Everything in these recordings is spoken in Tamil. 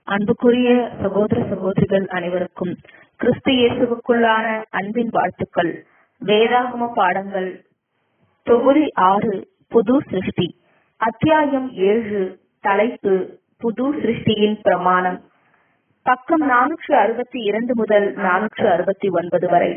அன்புக்குரிய சகோதர சகோதரிகள் அனைவருக்கும் கிறிஸ்து இயேசுவுக்குள்ளான அன்பின் வாழ்த்துக்கள் வேதாகம பாடங்கள் தொகுதி ஆறு புது சிருஷ்டி அத்தியாயம் ஏழு தலைப்பு புது சிருஷ்டியின் பிரமாணம் பக்கம் நானூற்று அறுபத்தி இரண்டு முதல் நானூற்று அறுபத்தி ஒன்பது வரை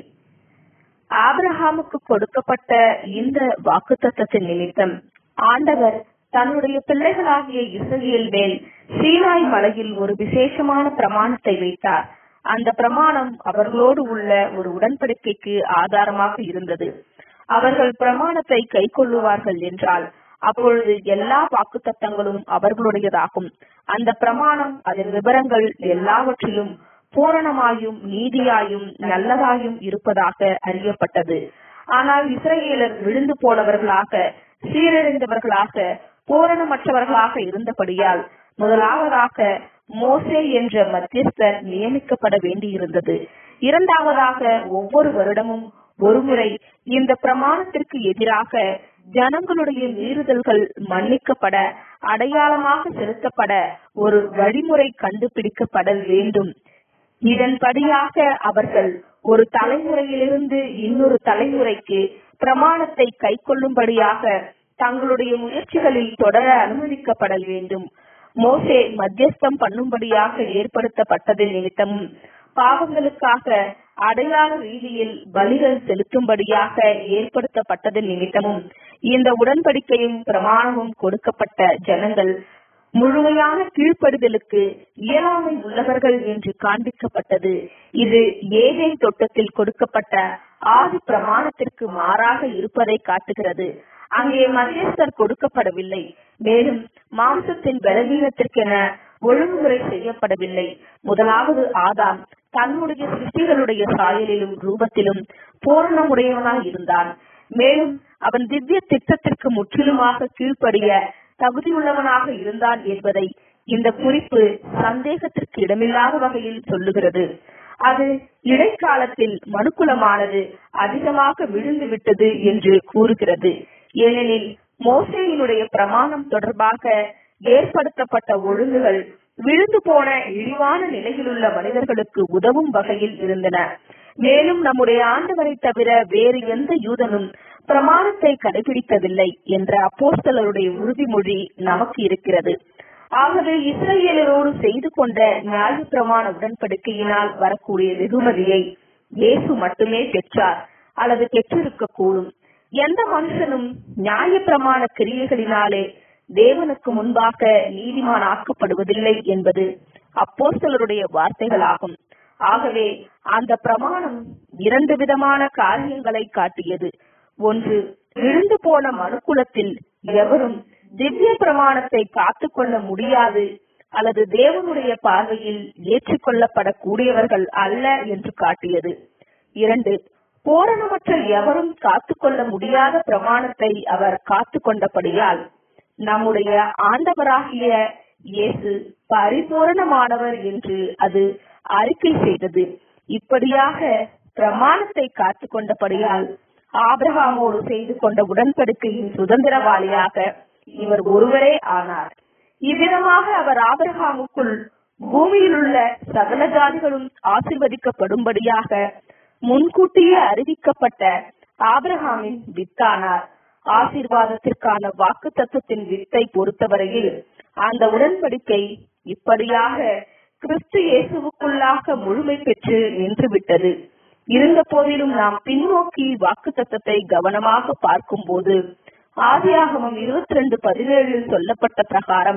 ஆபிரஹாமுக்கு கொடுக்கப்பட்ட இந்த வாக்குத்தத்தத்தின் நிமித்தம் ஆண்டவர் தன்னுடைய பிள்ளைகளாகிய இஸ்ரேல் மேல் சீனாய் மலையில் ஒரு விசேஷமான பிரமாணத்தை வைத்தார் அந்த பிரமாணம் அவர்களோடு உள்ள ஒரு உடன்படிக்கைக்கு ஆதாரமாக இருந்தது அவர்கள் பிரமாணத்தை கை கொள்ளுவார்கள் என்றால் அப்பொழுது எல்லா வாக்குத்தத்தங்களும் அவர்களுடையதாகும் அந்த பிரமாணம் அதன் விவரங்கள் எல்லாவற்றிலும் பூரணமாயும் நீதியாயும் நல்லதாயும் இருப்பதாக அறியப்பட்டது ஆனால் இஸ்ரேலர் விழுந்து போனவர்களாக சீரழிந்தவர்களாக பூரணமற்றவர்களாக இருந்தபடியால் முதலாவதாக மோசே என்ற மத்தியஸ்தர் நியமிக்கப்பட வேண்டியிருந்தது இரண்டாவதாக ஒவ்வொரு வருடமும் ஒருமுறை இந்த பிரமாணத்திற்கு எதிராக ஜனங்களுடைய மீறுதல்கள் மன்னிக்கப்பட அடையாளமாக செலுத்தப்பட ஒரு வழிமுறை கண்டுபிடிக்கப்பட வேண்டும் இதன்படியாக அவர்கள் ஒரு தலைமுறையிலிருந்து இன்னொரு தலைமுறைக்கு பிரமாணத்தை கை கொள்ளும்படியாக தங்களுடைய முயற்சிகளில் தொடர அனுமதிக்கப்பட வேண்டும் மோசே மத்தியஸ்தம் பண்ணும்படியாக ஏற்படுத்தப்பட்டதின் நிமித்தமும் பாவங்களுக்காக அடையாள ரீதியில் பலிகள் செலுத்தும்படியாக ஏற்படுத்தப்பட்டதன் நிமித்தமும் இந்த உடன்படிக்கையும் பிரமாணமும் கொடுக்கப்பட்ட ஜனங்கள் முழுமையான கீழ்ப்படுதலுக்கு இயலாமை உள்ளவர்கள் என்று காண்பிக்கப்பட்டது இது ஏதேன் தோட்டத்தில் கொடுக்கப்பட்ட ஆதி பிரமாணத்திற்கு மாறாக இருப்பதை காட்டுகிறது அங்கே மத்தியஸ்தர் கொடுக்கப்படவில்லை மேலும் மாம்சத்தின் பலவீனத்திற்கென ஒழுங்குமுறை செய்யப்படவில்லை முதலாவது ஆதாம் தன்னுடைய சிருஷ்டிகளுடைய சாயலிலும் ரூபத்திலும் பூரணமுடையவனாய் இருந்தான் மேலும் அவன் திவ்ய திட்டத்திற்கு முற்றிலுமாக கீழ்ப்படிய தகுதியுள்ளவனாக இருந்தான் என்பதை இந்த குறிப்பு சந்தேகத்திற்கு இடமில்லாத வகையில் சொல்லுகிறது அது இடைக்காலத்தில் மனுக்குலமானது அதிகமாக விழுந்து விட்டது என்று கூறுகிறது ஏனெனில் மோசையினுடைய பிரமாணம் தொடர்பாக ஏற்படுத்தப்பட்ட ஒழுங்குகள் விழுந்து போன இழிவான நிலையிலுள்ள மனிதர்களுக்கு உதவும் வகையில் இருந்தன மேலும் நம்முடைய ஆண்டவரை தவிர வேறு எந்த யூதனும் பிரமாணத்தை கடைபிடிக்கவில்லை என்ற அப்போஸ்தலருடைய உறுதிமொழி நமக்கு இருக்கிறது ஆகவே இஸ்ரேலரோடு செய்து கொண்ட நியாய பிரமாண உடன்படிக்கையினால் வரக்கூடிய வெகுமதியை இயேசு மட்டுமே பெற்றார் அல்லது பெற்றிருக்க கூடும் எந்த மனுஷனும் நியாய பிரமாண கிரியைகளினாலே தேவனுக்கு முன்பாக நீதிமான் ஆக்கப்படுவதில்லை என்பது அப்போஸ்தலருடைய வார்த்தைகளாகும் ஆகவே அந்த பிரமாணம் இரண்டு விதமான காரியங்களை காட்டியது ஒன்று விழுந்து போன மனுக்குலத்தில் எவரும் திவ்ய பிரமாணத்தை காத்து கொள்ள முடியாது அல்லது தேவனுடைய பார்வையில் ஏற்றுக்கொள்ளப்படக்கூடியவர்கள் அல்ல என்று காட்டியது இரண்டு பூரணமற்ற எவரும் காத்து கொள்ள முடியாத பிரமாணத்தை அவர் காத்து கொண்டபடியால் நம்முடைய ஆண்டவராகிய இயேசு பரிபூரணமானவர் என்று அது அறிக்கை செய்தது இப்படியாக பிரமாணத்தை காத்து கொண்டபடியால் ஆபிரகாமோடு செய்து கொண்ட உடன்படிக்கையின் சுதந்திரவாளியாக இவர் ஒருவரே ஆனார் இவ்விதமாக அவர் ஆபிரகாமுக்குள் பூமியில் உள்ள சகல ஜாதிகளும் ஆசிர்வதிக்கப்படும்படியாக முன்கூட்டியே அறிவிக்கப்பட்ட ஆபிரகாமின் வித்தானார் ஆசீர்வாதத்திற்கான வாக்கு தத்துவத்தின் வித்தை பொறுத்தவரையில் அந்த உடன்படிக்கை இப்படியாக கிறிஸ்து இயேசுவுக்குள்ளாக முழுமை பெற்று நின்றுவிட்டது இருந்த போதிலும் நாம் பின்னோக்கி வாக்கு தத்தத்தை கவனமாக பார்க்கும் போது ஆதியாகமம் இருபத்தி ரெண்டு பதினேழில் சொல்லப்பட்ட பிரகாரம்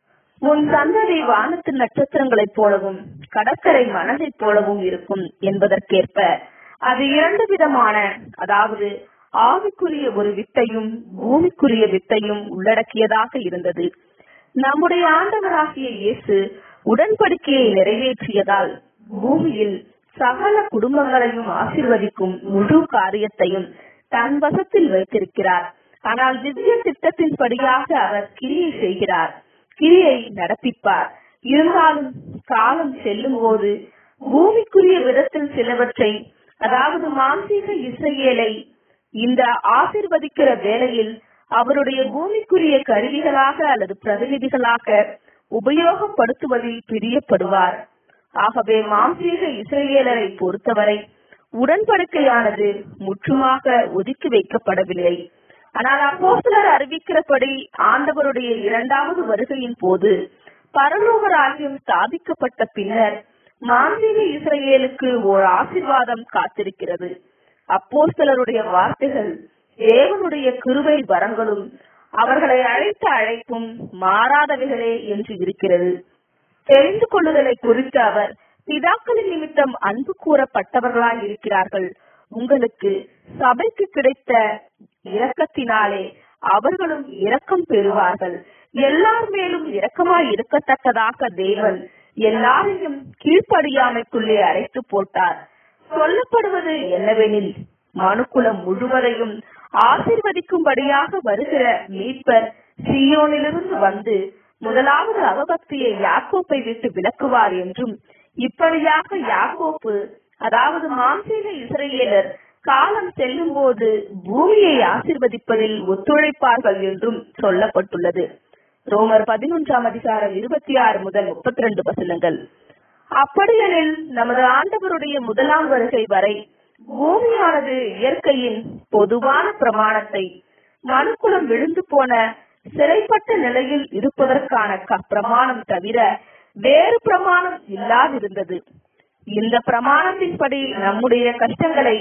உன் சந்ததி வானத்து நட்சத்திரங்களைப் போலவும் கடற்கரை மணலைப் போலவும் இருக்கும் என்பதற்கேற்ப அது இரண்டு விதமான அதாவது ஆவிக்குரிய ஒரு வித்தையும் பூமிக்குரிய வித்தையும் உள்ளடக்கியதாக இருந்தது நம்முடைய ஆண்டவராகிய இயேசு உடன்படிக்கையை நிறைவேற்றியதால் பூமியில் சகல குடும்பங்களையும் ஆசிர்வதிக்கும் முழு காரியத்தையும் தன் வசத்தில் வைத்திருக்கிறார் ஆனால் திவ்ய திட்டத்தின்படியாக அவர் கிரியை செய்கிறார் கிரியை நடப்பிப்பார் இருந்தாலும் காலம் செல்லும் போது பூமிக்குரிய விதத்தில் சிலவற்றை அதாவது மாம்சீக இசையேலை இந்த ஆசிர்வதிக்கிற வேளையில் அவருடைய பூமிக்குரிய கருவிகளாக அல்லது பிரதிநிதிகளாக உபயோகப்படுத்துவதில் பிரியப்படுவார் ஆகவே மாம்சீக இஸ்ரேலரை பொறுத்தவரை உடன்படிக்கையானது முற்றுமாக ஒதுக்கி வைக்கப்படவில்லை ஆனால் அப்போ சிலர் அறிவிக்கிறபடி ஆண்டவருடைய இரண்டாவது வருகையின் போது பரலோக ராஜ்யம் ஸ்தாபிக்கப்பட்ட பின்னர் மாந்திக இஸ்ரேலுக்கு ஓர் ஆசிர்வாதம் காத்திருக்கிறது அப்போ சிலருடைய வார்த்தைகள் தேவனுடைய கிருபை வரங்களும் அவர்களை அழைத்த அழைப்பும் மாறாதவைகளே என்று இருக்கிறது தெரிந்து கொள்ளுதலை குறித்து அவர் பிதாக்களின் நிமித்தம் அன்பு கூறப்பட்டவர்களாய் இருக்கிறார்கள் உங்களுக்கு சபைக்கு கிடைத்த இரக்கத்தினாலே அவர்களும் இரக்கம் பெறுவார்கள் எல்லார் மேலும் இரக்கமாய் இருக்கத்தக்கதாக தேவன் எல்லாரையும் கீழ்ப்படியாமைக்குள்ளே அழைத்து போட்டார் சொல்லப்படுவது என்னவெனில் மனுக்குலம் முழுவதையும் ஆசிர்வதிக்கும்படியாக வருகிற மீட்பர் சியோனிலிருந்து வந்து முதலாவது அவபக்தியை யாக்கோப்பை விட்டு விலக்குவார் என்றும் இப்படியாக யாக்கோப்பு அதாவது மாம்சீக இஸ்ரேலர் காலம் செல்லும் போது பூமியை ஆசிர்வதிப்பதில் ஒத்துழைப்பார்கள் என்றும் சொல்லப்பட்டுள்ளது ரோமர் பதினொன்றாம் அதிகாரம் இருபத்தி ஆறு முதல் முப்பத்தி ரெண்டு வசனங்கள் அப்படியெனில் நமது ஆண்டவருடைய முதலாம் வருகை வரை பூமியானது இயற்கையின் பொதுவான பிரமாணத்தை மனுக்குலம் விழுந்து போன சிறைப்பட்ட நிலையில் இருப்பதற்கான க- பிரமாணம் தவிர வேறு பிரமாணம் இல்லாதிருந்தது இந்த பிரமாணத்தின்படி நம்முடைய கஷ்டங்களை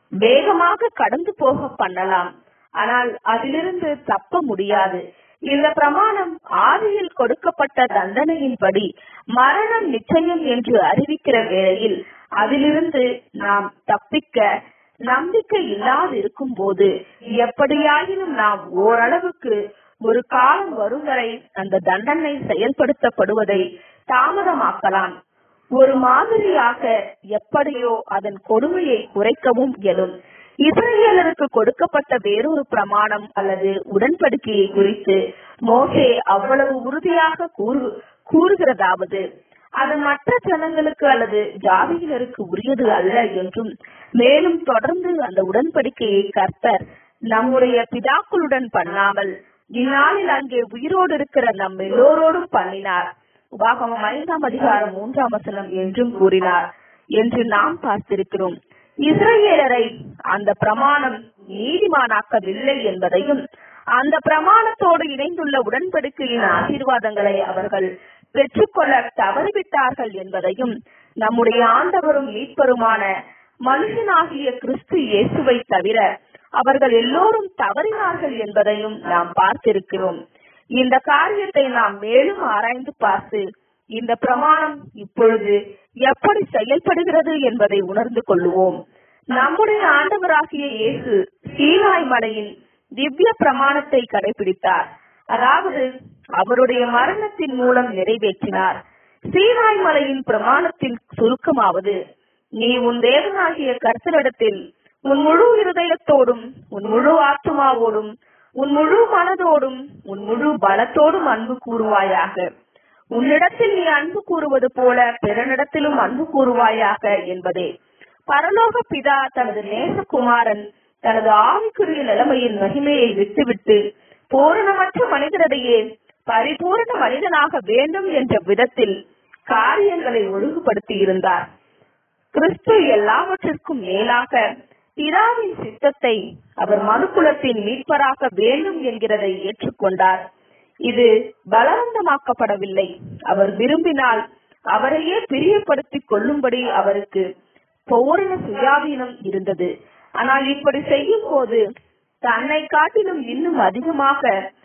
வேகமாக கடந்து போக பண்ணலாம் ஆனால் அதிலிருந்து தப்ப முடியாது இந்த பிரமாணம் ஆதியில் கொடுக்கப்பட்ட தண்டனையின்படி மரணம் நிச்சயம் என்று அறிவிக்கிற வேளையில் அதிலிருந்து நாம் தப்பிக்க நம்பிக்கை இல்லாது இருக்கும் போது எப்படியாயினும் நாம் ஓரளவுக்கு ஒரு காலம் வரும் வரை அந்த தண்டனை செயல்படுத்தப்படுவதை தாமதமாக்கலாம் ஒரு மாதிரியாக எப்படியோ அதன் கொடுமையை குறைக்கவும் இயலும் இஸ்ரேலருக்கு கொடுக்கப்பட்ட வேறொரு பிரமாணம் அல்லது உடன்படிக்கையை குறித்து மோசே அவ்வளவு உறுதியாக கூறு கூறுகிறதாவது அது மற்ற ஜனங்களுக்கு அல்லது ஜாதியினருக்கு உரியது அல்ல என்றும் மேலும் தொடர்ந்து அந்த உடன்படிக்கையை கர்த்தர் நம்முடைய பிதாக்களுடன் பண்ணாமல் இந்நாளில் அங்கே உயிரோடு இருக்கிற நம் எல்லோரோடும் பண்ணினார் உபாகமம் ஐந்தாம் அதிகாரம் மூன்றாம் வசனம் என்றும் கூறினார் என்று நாம் பார்த்திருக்கிறோம் இஸ்ரேலரை அந்த பிரமாணம் நீதிமானாக்கவில்லை என்பதையும் அந்த பிரமாணத்தோடு இணைந்துள்ள உடன்படிக்கையின் ஆசீர்வாதங்களை அவர்கள் பெற்றுக்கொள்ள தவறிவிட்டார்கள் என்பதையும் நம்முடைய ஆண்டவரும் மீட்பருமான மனுஷனாகிய கிறிஸ்து இயேசுவை தவிர அவர்கள் எல்லோரும் தவறினார்கள் என்பதையும் நாம் பார்த்திருக்கிறோம் இந்த காரியத்தை நாம் மேலும் ஆராய்ந்து பார்த்து இந்த பிரமாணம் இப்பொழுது எப்படி செயல்படுகிறது என்பதை உணர்ந்து கொள்ளுவோம் நம்முடைய ஆண்டவராகிய இயேசு சீனாய் மலையின் திவ்ய பிரமாணத்தை கடைபிடித்தார் அதாவது அவருடைய மரணத்தின் மூலம் நிறைவேற்றினார் சீனாய் மலையின் பிரமாணத்தின் சுருக்கமாவது நீ உன் தேவனாகிய கர்த்தரிடத்தில் உன் முழு இருதயத்தோடும் உன் முழு ஆத்துமாவோடும் உன் முழு மனதோடும் உன் முழு பலத்தோடும் அன்பு கூறுவாயாக உன்னிடத்தில் நீ அன்பு கூறுவது போல பிறனிடத்திலும் அன்பு கூறுவாயாக என்பதே பரலோக பிதா தனது நேசகுமாரன் தனது ஆவிக்குரிய நிலைமையின் மகிமையை விட்டுவிட்டு பூரணமற்ற மனிதரிடையே பரிபூரண மனிதனாக வேண்டும் என்ற விதத்தில் காரியங்களை ஒழுங்குபடுத்தி இருந்தார் கிறிஸ்து எல்லாவற்றிற்கும் மேலாக பிதாவின் சித்தத்தை அவர் மனுக்குலத்தின் மீட்பராக வேண்டும் என்கிறதை ஏற்றுக்கொண்டார் இது பலவந்தமாக்கப்படவில்லை அவர் விரும்பினால் அவரையே பிரியப்படுத்திக் கொள்ளும்படி அவருக்கு பூரண சுயாதீனம் இருந்தது ஆனால் இப்படி செய்யும் போது தன்னை காட்டிலும் இன்னும் அதிகமாக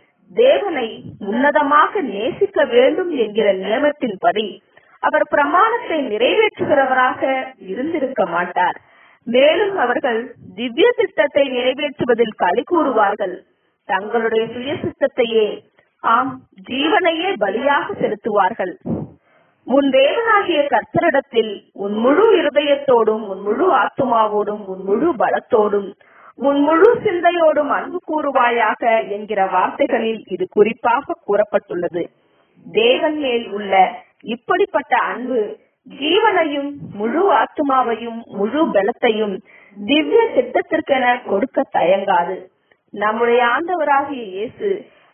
தேவனை உன்னதமாக நேசிக்க வேண்டும் என்கிற நியமத்தின்படி அவர் பிரமாணத்தை நிறைவேற்றுகிறவராக இருந்திருக்க மாட்டார் மேலும் அவர்கள் திவ்ய சித்தத்தை நிறைவேற்றுவதில் களி கூறுவார்கள் தங்களுடைய சுய சித்தத்தையே ஆம் ஜீவனையே பலியாக செலுத்துவார்கள் உன் தேவனாகிய கர்த்தரிடத்தில் உன் முழு இருதயத்தோடும் உன் முழு ஆத்துமாவோடும் உன் முழு பலத்தோடும் உன் முழு சிந்தையோடும் அன்பு கூறுவாயாக என்கிற வார்த்தைகளில் இது குறிப்பாக கூறப்பட்டுள்ளது தேவன் மேல் உள்ள இப்படிப்பட்ட அன்பு ஜீவனையும் முழு ஆத்துமாவையும் முழு பலத்தையும் திவ்ய சித்தத்திற்கென கொடுக்க தயங்காது நம்முடைய ஆண்டவராகிய இயேசு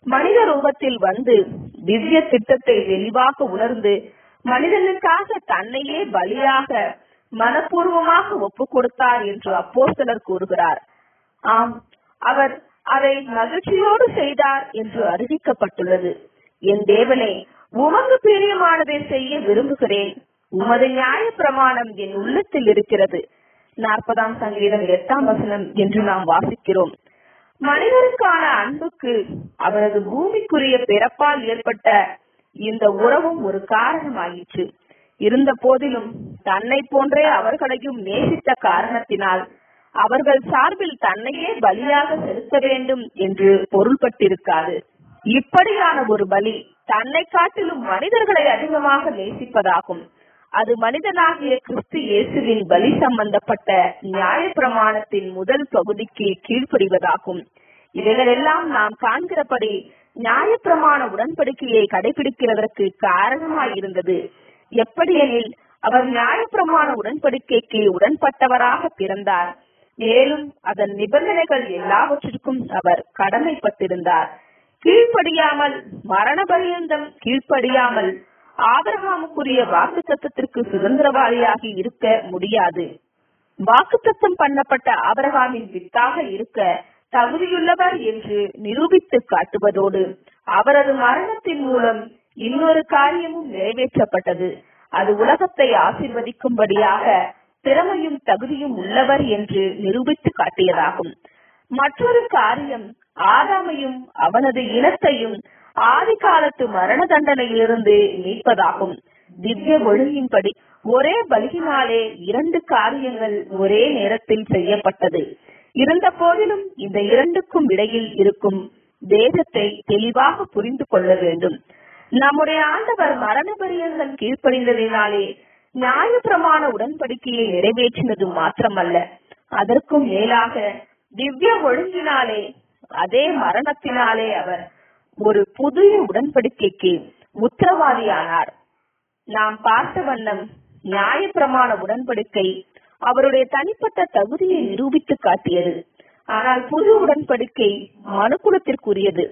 மனித ரூபத்தில் வந்து திவ்ய திட்டத்தை தெளிவாக உணர்ந்து மனிதனுக்காக தன்னையே பலியாக மனப்பூர்வமாக ஒப்பு கொடுத்தார் என்று அப்போஸ்தலர் கூறுகிறார் ஆம் அவர் அதை மகிழ்ச்சியோடு செய்தார் என்று அறிவிக்கப்பட்டுள்ளது என் தேவனே உமக்கு பிரியமானதை செய்ய விரும்புகிறேன் உமது நியாய பிரமாணம் என் உள்ளத்தில் இருக்கிறது நாற்பதாம் சங்கீதம் எட்டாம் வசனம் என்று நாம் வாசிக்கிறோம் மனிதருக்கான அன்புக்கு அவரது பூமிக்குரிய பிறப்பால் ஏற்பட்ட இந்த உறவும் ஒரு காரணமாயிற்று இருந்த போதிலும் தன்னை போன்றே அவர்களையும் நேசித்த காரணத்தினால் அவர்கள் சார்பில் தன்னையே பலியாக செலுத்த வேண்டும் என்று பொருள்பட்டிருக்காது இப்படியான ஒரு பலி தன்னை காட்டிலும் மனிதர்களை அதிகமாக நேசிப்பதாகும் அது மனிதனாகிய கிறிஸ்து இயேசுவின் பலி சம்பந்தப்பட்ட நியாய பிரமாணத்தின் முதல் பகுதிக்கு கீழ்ப்படிவதாகும் இவைகளெல்லாம் நாம் காண்கிறபடி நியாயப்பிரமாண உடன்படிக்கையை கடைபிடிக்கிறதற்கு காரணமாயிருந்தது எப்படியெனில் அவர் நியாயப்பிரமாண உடன்படிக்கைக்கு உடன்பட்டவராக பிறந்தார் மேலும் அதன் நிபந்தனைகள் எல்லாவற்றிற்கும் அவர் கடமைப்பட்டிருந்தார் கீழ்ப்படியாமல் மரண பரியந்தம் கீழ்ப்படியாமல் ஆபரகாமுக்குரிய வாக்கு தத்துவத்திற்கு சுதந்திரவாதியாகி இருக்க முடியாது வாக்குத்தத்தம் பண்ணப்பட்ட ஆபரகாமின் வித்தாக இருக்க தகுதியுள்ளவர் என்று நிரூபித்து காட்டுவதோடு அவரது மரணத்தின் மூலம் இன்னொரு காரியமும் நிறைவேற்றப்பட்டது அது உலகத்தை ஆசிர்வதிக்கும்படியாக திறமையும் தகுதியும் உள்ளவர் என்று நிரூபித்து காட்டியதாகும் மற்றொரு காரியம் ஆதாமையும் அவனது இனத்தையும் ஆதி காலத்து மரண தண்டனையிலிருந்து மீட்பதாகும் திவ்ய ஒழுங்கின்படி ஒரே பலியினாலே இரண்டு காரியங்கள் ஒரே நேரத்தில் செய்யப்பட்டது இருந்த போதிலும் இந்த இரண்டுக்கும் இடையில் இருக்கும் தேசத்தை தெளிவாக புரிந்து கொள்ள வேண்டும் நம்முடைய ஆண்டவர் மரண பரியங்கள் கீழ்ப்படிந்ததினாலே நியாய பிரமாண உடன்படிக்கையை நிறைவேற்றினது மாத்திரமல்ல அதற்கும் மேலாக திவ்ய ஒழுங்கினாலே அதே மரணத்தினாலே அவர் ஒரு புதிய உடன்படிக்கைக்கு உத்தரவாதியானார் நாம் பார்த்த வண்ணம் நியாய பிரமாண உடன்படிக்கை அவருடைய தனிப்பட்ட தகுதியை நிரூபித்து காட்டியது ஆனால் புது உடன்படிக்கை மனுக்குலத்திற்குரியது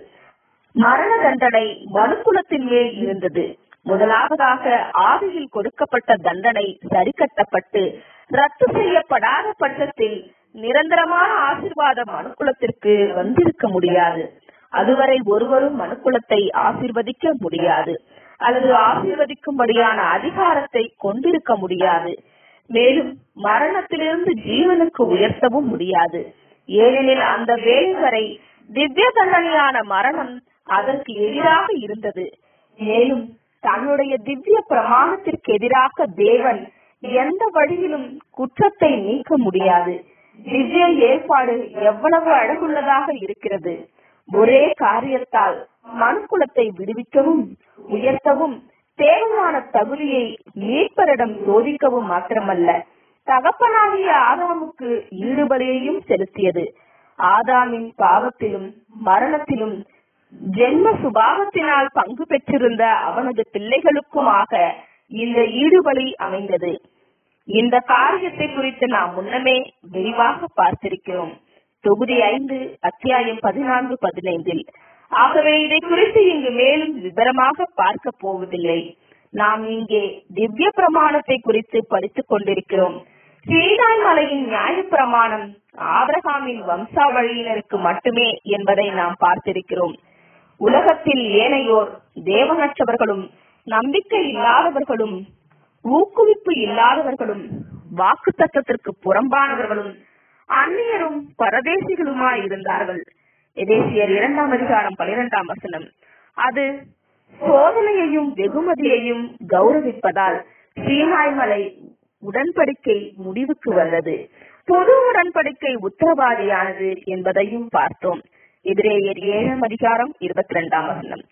மரண தண்டனை மனுக்குலத்தின் மேல் இருந்தது முதலாவதாக ஆதியில் கொடுக்கப்பட்ட தண்டனை சரிக்கட்டப்பட்டு ரத்து செய்யப்படாத பட்சத்தில் நிரந்தரமான ஆசிர்வாதம் மனுக்குலத்திற்கு வந்திருக்க முடியாது அதுவரை ஒருவரும் மனுக்குலத்தை ஆசிர்வதிக்க முடியாது அல்லது ஆசீர்வதிக்கும்படியான அதிகாரத்தை கொண்டிருக்க முடியாது மேலும் மரணத்திலிருந்து ஜீவனுக்கு உயர்த்தவும் முடியாது ஏனெனில் அந்த வேலை வரை திவ்ய தண்டனையான மரணம் அதற்கு எதிராக இருந்தது மேலும் தன்னுடைய திவ்ய பிரமாணத்திற்கு எதிராக தேவன் எந்த வழியிலும் குற்றத்தை நீக்க முடியாது திவ்ய ஏற்பாடு எவ்வளவு அழகுள்ளதாக இருக்கிறது ஒரே காரியத்தால் மனுக்குலத்தை விடுவிக்கவும் உயர்த்தவும் தேவையான தகுதியை மீட்பரிடம் சோதிக்கவும் மாத்திரமல்ல தகப்பனாகிய ஆதாமுக்கு ஈடுபலியையும் செலுத்தியது ஆதாமின் பாவத்திலும் மரணத்திலும் ஜென்ம சுபாவத்தினால் பங்கு பெற்றிருந்த அவனது பிள்ளைகளுக்குமாக இந்த ஈடுபலி அமைந்தது இந்த காரியத்தை குறித்து நாம் முன்னமே விரிவாக பார்த்திருக்கிறோம் தொகுதி ஐந்து அத்தியாயம் பதினான்கு பதினைந்தில் ஆகவே இதை குறித்து இங்கு மேலும் விவரமாக பார்க்க போவதில்லை நாம் இங்கே திவ்ய பிரமாணத்தை குறித்து படித்துக் கொண்டிருக்கிறோம் சீனாய் மலையின் நியாய பிரமாணம் ஆபிரகாமின் வம்சாவழியினருக்கு மட்டுமே என்பதை நாம் பார்த்திருக்கிறோம் உலகத்தில் ஏனையோர் தேவனற்றவர்களும் நம்பிக்கை இல்லாதவர்களும் ஊக்குவிப்பு இல்லாதவர்களும் வாக்கு தத்துவத்திற்கு புறம்பானவர்களும் அந்நியரும் பரதேசிகளுமாய் இருந்தார்கள் எதேசியர் இரண்டாம் அதிகாரம் பனிரெண்டாம் வசனம் அது சோதனையையும் வெகுமதியையும் கௌரவிப்பதால் சீனாய் மலை உடன்படிக்கை முடிவுக்கு வந்தது பொது உடன்படிக்கை உத்தரவாதியானது என்பதையும் பார்த்தோம் எதிரேயர் ஏழாம் அதிகாரம் இருபத்தி ரெண்டாம் வசனம்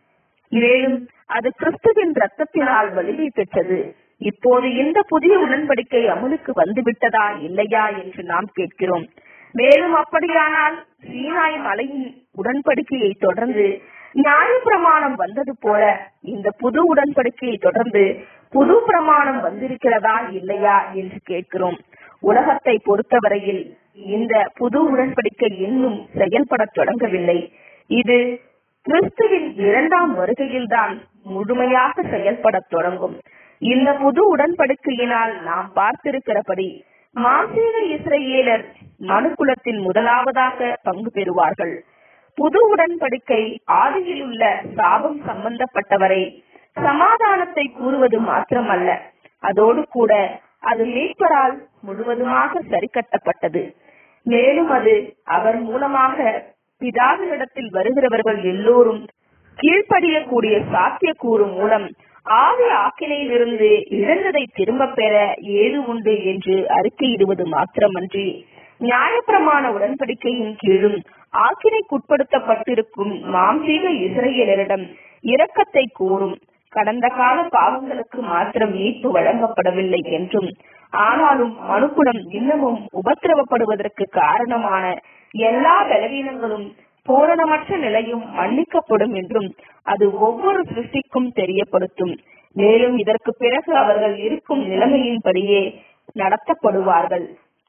மேலும் அது கிறிஸ்துவின் ரத்தத்தினால் வலிமை பெற்றது இப்போது இந்த புதிய உடன்படிக்கை அமலுக்கு வந்துவிட்டதா இல்லையா என்று நாம் கேட்கிறோம் மேலும் அப்படியானால் சீனாய் மலையின் உடன்படிக்கையை தொடர்ந்து நியாய பிரமாணம் வந்தது போல இந்த புது உடன்படிக்கையை தொடர்ந்து புது பிரமாணம் வந்திருக்கிறதா இல்லையா என்று கேட்கிறோம் உலகத்தை பொறுத்தவரையில் இந்த புது உடன்படிக்கை இன்னும் செயல்பட தொடங்கவில்லை இது கிறிஸ்துவின் இரண்டாம் வருகையில்தான் முழுமையாக செயல்படத் தொடங்கும் இந்த புது உடன்படிக்கையினால் நாம் பார்த்திருக்கிறபடி மாசீக இஸ்ரேலர் மனுக்குலத்தின் முதலாவதாக பங்கு பெறுவார்கள் புது உடன்படிக்கை ஆதியில் உள்ள சாபம் சம்பந்தப்பட்டவரை சமாதானத்தை கூறுவது மாத்திரமல்ல அதோடு கூட அது மீட்பரால் முழுவதுமாக சரிக்கட்டப்பட்டது மேலும் அது அவர் மூலமாக பிதாவினிடத்தில் வருகிறவர்கள் எல்லோரும் கீழ்ப்படியக்கூடிய சாத்தியக்கூறு மூலம் ஆவி ஆக்கினையிலிருந்து இழந்ததை திரும்ப பெற ஏது உண்டு என்று அறிக்கையிடுவது மாத்திரமன்றி நியாயப்பிரமாண உடன்படிக்கையின் கீழும் ஆக்கினைக்குட்படுத்தப்பட்டிருக்கும் மாம்சீக இஸ்ரேலரிடம் இரக்கத்தை கூறும் கடந்த கால பாவங்களுக்கு மாத்திரம் மீட்பு வழங்கப்படவில்லை என்றும் ஆனாலும் மனுக்குலம் இன்னமும் உபத்திரவப்படுவதற்கு காரணமான எல்லா பலவீனங்களும் பூரணமற்ற நிலையும் மன்னிக்கப்படும் என்றும் அது ஒவ்வொரு சிருஷ்டிக்கும் தெரியப்படுத்தும் மேலும் இதற்கு பிறகு அவர்கள் இருக்கும் நிலைமையின்படியே நடத்தப்படுவார்கள்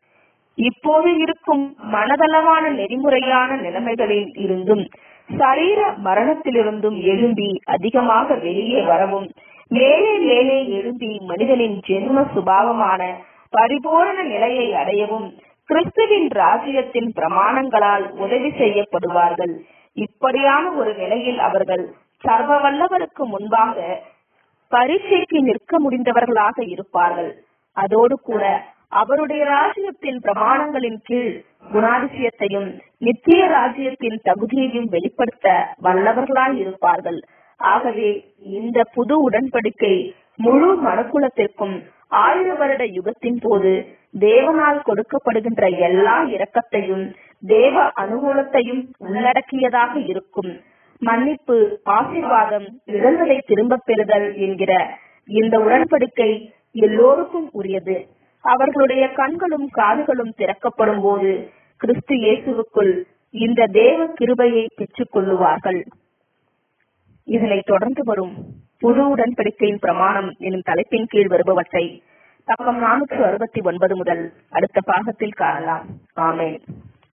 இப்போது இருக்கும் மனதளவான நெறிமுறையான நிலைமைகளில் இருந்தும் சரீர மரணத்திலிருந்தும் எழும்பி அதிகமாக வெளியே வரவும் மேலே மேலே எழும்பி மனிதனின் ஜென்ம சுபாவமான பரிபூரண நிலையை அடையவும் கிறிஸ்துவின் ராஜ்யத்தின் பிரமாணங்களால் உதவி செய்யப்படுவார்கள் இப்படியான ஒரு நிலையில் அவர்கள் சர்வ வல்லவருக்கு முன்பாக பரீட்சைக்கு நிற்க முடிந்தவர்களாக இருப்பார்கள் அதோடு கூட அவருடைய ராஜ்யத்தின் பிரமாணங்களின் கீழ் குணாதிசயத்தையும் நித்திய ராஜ்யத்தின் தகுதியையும் வெளிப்படுத்த வல்லவர்களாய் இருப்பார்கள் ஆகவே இந்த புது உடன்படிக்கை முழு மனுக்குலத்திற்கும் ஆயிர வருட யுகத்தின் போது தேவனால் கொடுக்கப்படுகின்ற எல்லா இரக்கத்தையும் தேவ அனுகூலத்தையும் உள்ளடக்கியதாக இருக்கும் மன்னிப்பு ஆசீர்வாதம் இழந்ததை திரும்பப் பெறுதல் என்கிற இந்த உடன்படிக்கை எல்லோருக்கும் உரியது அவர்களுடைய கண்களும் காதுகளும் திறக்கப்படும் போது கிறிஸ்து இயேசுவுக்குள் இந்த தேவ கிருபையை பெற்றுக் கொள்ளுவார்கள் இதனை தொடர்ந்து வரும் புது உடன்படிக்கையின் பிரமாணம் எனும் தலைப்பின் கீழ் வருபவற்றை பக்கம் நானூற்று அறுபத்தி ஒன்பது முதல் அடுத்த பாகத்தில் காணலாம் ஆமேன்